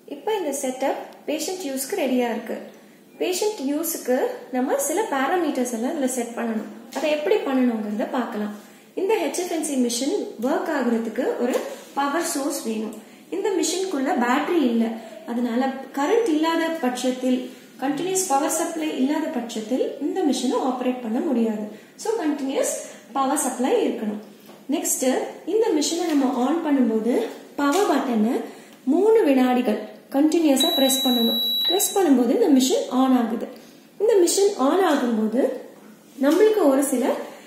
இப்போ இந்த setup patient யூஸ்க்கு ரெடியா இருக்கு பேஷண்ட் யூஸுக்கு நம்ம சில பேராமீட்டர்ஸ் எல்லாம் இதுல செட் பண்ணணும் அதை எப்படி பண்ணணுங்கிறத பார்க்கலாம் இந்த ஹெச்எஃப்என்சி மிஷின் ஒர்க் ஆகுறதுக்கு ஒரு பவர் சோர்ஸ் வேணும் இந்த மிஷினுக்குள்ள பேட்டரி இல்லை அதனால கரண்ட் இல்லாத பட்சத்தில் கண்டினியூஸ் பவர் சப்ளை இல்லாத பட்சத்தில் இந்த மிஷினை ஆப்ரேட் பண்ண முடியாது ஸோ கண்டினியூஸ் பவர் சப்ளை இருக்கணும் நெக்ஸ்ட் இந்த மிஷினை நம்ம ஆன் பண்ணும்போது பவர் பட்டனை மூணு வினாடிகள் கண்டினியூஸா பிரஸ் பண்ணணும் பிரஸ் பண்ணும்போது இந்த மிஷின் ஆன் ஆகுது இந்த மிஷின் ஆன் ஆகும்போது நம்மளுக்கு ஒரு சில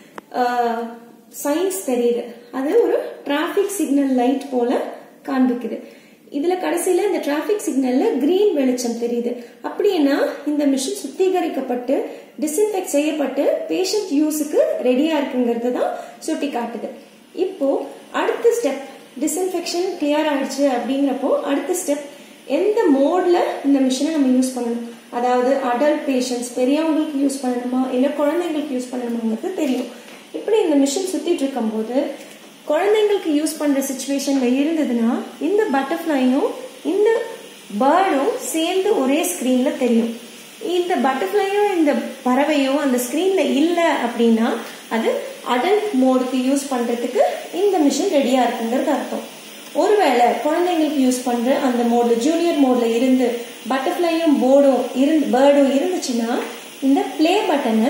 சயின்ஸ் தெரியுது அது ஒரு டிராபிக் சிக்னல் லைட் போல காண்பிக்குது இதுல கடைசியில இந்த டிராபிக் சிக்னல்ல கிரீன் வெளிச்சம் தெரியுது அப்படின்னா இந்த மிஷின் சுத்திகரிக்கப்பட்டு டிஸ்இன்ஃபெக்ட் செய்யப்பட்டு பேஷண்ட் யூஸுக்கு ரெடியா இருக்குங்கிறது தான் சுட்டி காட்டுது இப்போ அடுத்த ஸ்டெப் டிஸ்இன்ஃபெக்ஷன் கிளியர் ஆயிடுச்சு அப்படிங்கிறப்போ அடுத்த ஸ்டெப் எந்த மோட்ல இந்த மிஷினை நம்ம யூஸ் பண்ணணும் அதாவது அடல்ட் பேஷண்ட்ஸ் பெரியவங்களுக்கு யூஸ் பண்ணணுமா இல்ல குழந்தைங்களுக்கு யூஸ் பண்ணணுமாங்கிறது தெரியும் இப்படி இந்த மிஷின் சுத்திட்டு இருக்கும்போது குழந்தைங்களுக்கு யூஸ் பண்ற சுச்சுவேஷன்ல இருந்ததுன்னா இந்த பட்டர்ஃப்ளையும் இந்த பேர்டும் சேர்ந்து ஒரே ஸ்கிரீன்ல தெரியும் இந்த பட்டர்ஃப்ளையும் இந்த பறவையும் அந்த ஸ்கிரீன்ல இல்ல அப்படின்னா அது அடல்ட் மோடுக்கு யூஸ் பண்றதுக்கு இந்த மிஷின் ரெடியா இருக்குங்கிறது அர்த்தம் ஒருவேளை குழந்தைங்களுக்கு யூஸ் பண்ற அந்த மோட்ல ஜூனியர் மோட்ல இருந்து பட்டர்ஃப்ளையும் போர்டும் இருந்து பேர்டும் இருந்துச்சுன்னா இந்த பிளே பட்டனை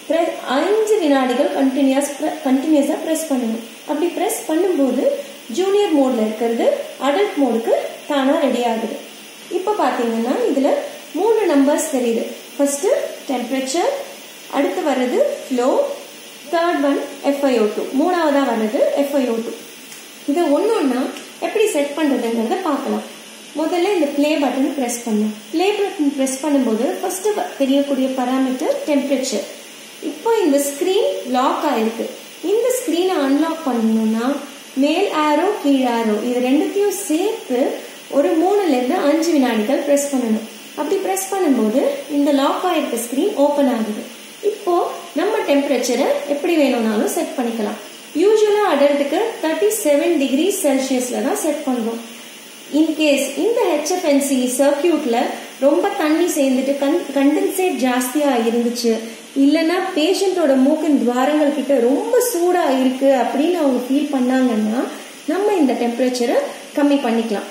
அஞ்சு வினாடிகள் கண்டினியூஸ் கண்டினியூஸா பிரஸ் பண்ணணும் அப்படி பிரஸ் பண்ணும்போது ஜூனியர் மோட்ல இருக்கிறது அடல்ட் மோடுக்கு தானா ரெடி ஆகுது இப்போ பாத்தீங்கன்னா இதுல மூணு நம்பர்ஸ் தெரியுது ஃபர்ஸ்ட் டெம்பரேச்சர் அடுத்து வர்றது flow third one FIO two மூணாவதா வர்றது எஃப்ஐஓ டூ இதை ஒன்று ஒன்றா எப்படி செட் பண்ணுறதுங்கிறத பார்க்கலாம் முதல்ல இந்த ப்ளே பட்டன் ப்ரெஸ் பண்ணும் ப்ளே பட்டன் ப்ரெஸ் பண்ணும்போது ஃபர்ஸ்ட் தெரியக்கூடிய பராமீட்டர் டெம்பரேச்சர் இப்போ இந்த ஸ்க்ரீன் லாக் ஆயிருக்கு இந்த ஸ்க்ரீனை அன்லாக் பண்ணணும்னா மேல் ஆரோ கீழ் ஆரோ இது ரெண்டுத்தையும் சேர்த்து ஒரு மூணுலேருந்து அஞ்சு வினாடிகள் ப்ரெஸ் பண்ணணும் அப்படி ப்ரெஸ் பண்ணும்போது இந்த லாக் ஆயிருக்க ஸ்க்ரீன் ஓப்பன் ஆகுது இப்போ நம்ம டெம்பரேச்சரை எப்படி வேணும்னாலும் செட் பண்ணிக்கலாம் யூஸ்வலா அடல்ட்டுக்கு தேர்ட்டி செவன் டிகிரி செல்சியஸ்ல தான் செட் பண்றோம் இன்கேஸ் இந்த ஹெச்எஃப்என்சி சர்க்கியூட்ல ரொம்ப தண்ணி சேர்ந்துட்டு கன் கண்டென்சேட் ஜாஸ்தியா இருந்துச்சு இல்லைன்னா பேஷண்டோட மூக்கின் துவாரங்கள் கிட்ட ரொம்ப சூடா இருக்கு அப்படின்னு அவங்க ஃபீல் பண்ணாங்கன்னா நம்ம இந்த டெம்பரேச்சரை கம்மி பண்ணிக்கலாம்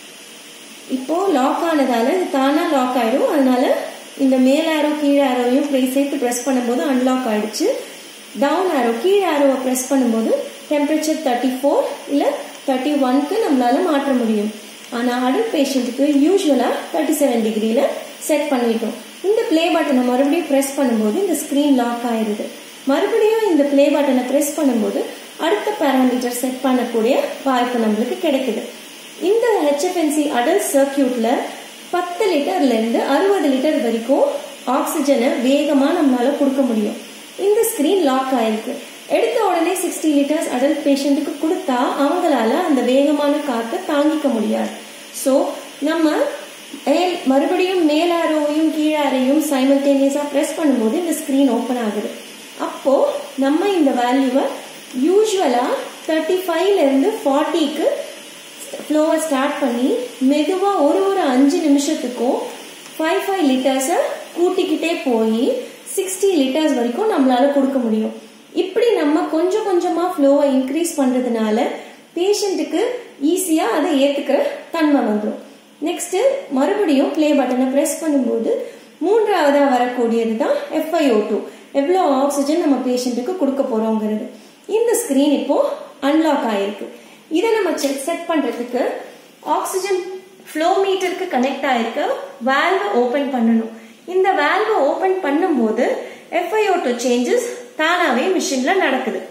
இப்போ லாக் ஆனதால இது தானா லாக் ஆயிடும் அதனால இந்த மேல் ஆரோ கீழ் ஆரோவையும் சேர்த்து ப்ரெஸ் பண்ணும்போது அன்லாக் ஆயிடுச்சு டவுன் ஆரோ கீழ் ஆரோவை ப்ரெஸ் பண்ணும்போது டெம்பரேச்சர் தேர்ட்டி ஃபோர் இல்லை தேர்ட்டி ஒன்க்கு நம்மளால மாற்ற முடியும் ஆனால் அடல்ட் பேஷண்ட்டுக்கு யூஸ்வலாக தேர்ட்டி செவன் டிகிரியில் செட் பண்ணிட்டோம் இந்த ப்ளே பட்டனை மறுபடியும் ப்ரெஸ் பண்ணும்போது இந்த ஸ்க்ரீன் லாக் ஆயிடுது மறுபடியும் இந்த ப்ளே பட்டனை ப்ரெஸ் பண்ணும்போது அடுத்த பேராமீட்டர் செட் பண்ணக்கூடிய வாய்ப்பு நம்மளுக்கு கிடைக்குது இந்த ஹெச்எஃப்என்சி அடல்ட் சர்க்கியூட்ல பத்து லிட்டர்ல இருந்து அறுபது லிட்டர் வரைக்கும் ஆக்சிஜனை வேகமா நம்மளால கொடுக்க முடியும் இந்த ஸ்கிரீன் லாக் ஆயிருக்கு எடுத்த உடனே சிக்ஸ்டி லிட்டர்ஸ் அடல்ட் பேஷண்ட்டுக்கு கொடுத்தா அவங்களால அந்த வேகமான காற்றை தாங்கிக்க முடியாது ஸோ நம்ம மேல் மறுபடியும் மேலாரோவையும் கீழாரையும் சைமல்டேனியஸா ப்ரெஸ் பண்ணும்போது இந்த ஸ்கிரீன் ஓப்பன் ஆகுது அப்போ நம்ம இந்த வேல்யூவை யூஸ்வலா தேர்ட்டி ஃபைவ்ல இருந்து ஃபார்ட்டிக்கு ஃப்ளோவை ஸ்டார்ட் பண்ணி மெதுவாக ஒரு ஒரு அஞ்சு நிமிஷத்துக்கும் ஃபைவ் ஃபைவ் லிட்டர்ஸை கூட்டிக்கிட்டே போய் சிக்ஸ்டி லிட்டர்ஸ் வரைக்கும் நம்மளால கொடுக்க முடியும் இப்படி நம்ம கொஞ்சம் கொஞ்சமாக ஃப்ளோவை இன்க்ரீஸ் பண்ணுறதுனால பேஷண்ட்டுக்கு ஈஸியாக அதை ஏற்றுக்கிற தன்மை வந்துடும் நெக்ஸ்ட்டு மறுபடியும் ப்ளே பட்டனை ப்ரெஸ் பண்ணும்போது மூன்றாவதாக வரக்கூடியது தான் எஃப்ஐஓ டூ எவ்வளோ ஆக்சிஜன் நம்ம பேஷண்ட்டுக்கு கொடுக்க போகிறோங்கிறது இந்த ஸ்க்ரீன் இப்போ அன்லாக் ஆயிருக்கு இதை நம்ம செக் செட் பண்றதுக்கு ஆக்சிஜன் ஃப்ளோ மீட்டருக்கு கனெக்ட் ஆயிருக்க வேல்வை ஓபன் பண்ணணும் இந்த வேல்வை ஓபன் பண்ணும்போது எஃப்ஐஓ டூ சேஞ்சஸ் தானாவே மிஷின்ல நடக்குது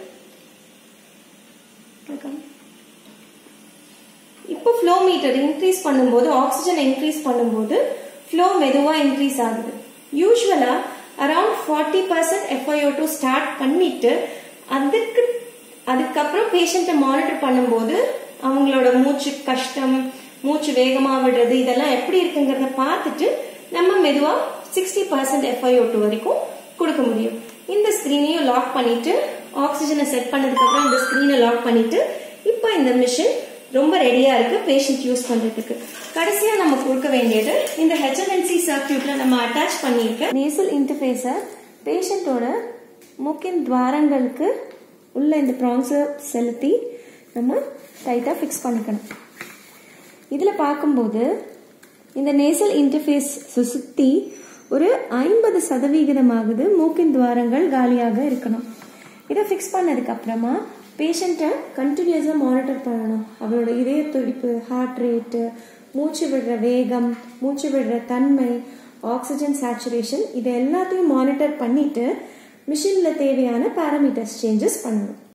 இப்போ ஃப்ளோ மீட்டர் இன்க்ரீஸ் பண்ணும்போது ஆக்சிஜன் இன்க்ரீஸ் பண்ணும்போது ஃப்ளோ மெதுவா இன்க்ரீஸ் ஆகுது யூஸ்வலா around forty percent FIO two start பண்ணிட்டு அதுக்கு அதுக்கப்புறம் பேஷண்ட்டை மானிட்டர் பண்ணும்போது அவங்களோட மூச்சு கஷ்டம் மூச்சு வேகமா விடுறது இதெல்லாம் எப்படி இருக்குங்கிறத பார்த்துட்டு நம்ம மெதுவா சிக்ஸ்டி பர்சன்ட் எஃப்ஐஓ டூ வரைக்கும் கொடுக்க முடியும் இந்த ஸ்கிரீனையும் லாக் பண்ணிட்டு ஆக்சிஜனை செட் பண்ணதுக்கு அப்புறம் இந்த ஸ்கிரீனை லாக் பண்ணிட்டு இப்போ இந்த மிஷின் ரொம்ப ரெடியா இருக்கு பேஷண்ட் யூஸ் பண்றதுக்கு கடைசியா நம்ம கொடுக்க வேண்டியது இந்த ஹெச்என்என்சி சர்க்கியூட்ல நம்ம அட்டாச் பண்ணியிருக்க நேசல் இன்டர்ஃபேஸை பேஷண்டோட மூக்கின் துவாரங்களுக்கு உள்ள இந்த ப்ரான்ஸை செலுத்தி நம்ம டைட்டாக ஃபிக்ஸ் பண்ணிக்கணும் இதில் பார்க்கும்போது இந்த நேசல் இன்டர்ஃபேஸ் சுற்றி ஒரு ஐம்பது சதவிகிதமாகுது மூக்கின் துவாரங்கள் காலியாக இருக்கணும் இதை ஃபிக்ஸ் பண்ணதுக்கு அப்புறமா பேஷண்ட்டை கண்டினியூஸாக மானிட்டர் பண்ணணும் அவரோட இதய துடிப்பு ஹார்ட் ரேட்டு மூச்சு விடுற வேகம் மூச்சு விடுற தன்மை ஆக்சிஜன் சேச்சுரேஷன் இது எல்லாத்தையும் மானிட்டர் பண்ணிட்டு மிஷினில் தேவையான பேராமீட்டர்ஸ் சேஞ்சஸ் பண்ணணும்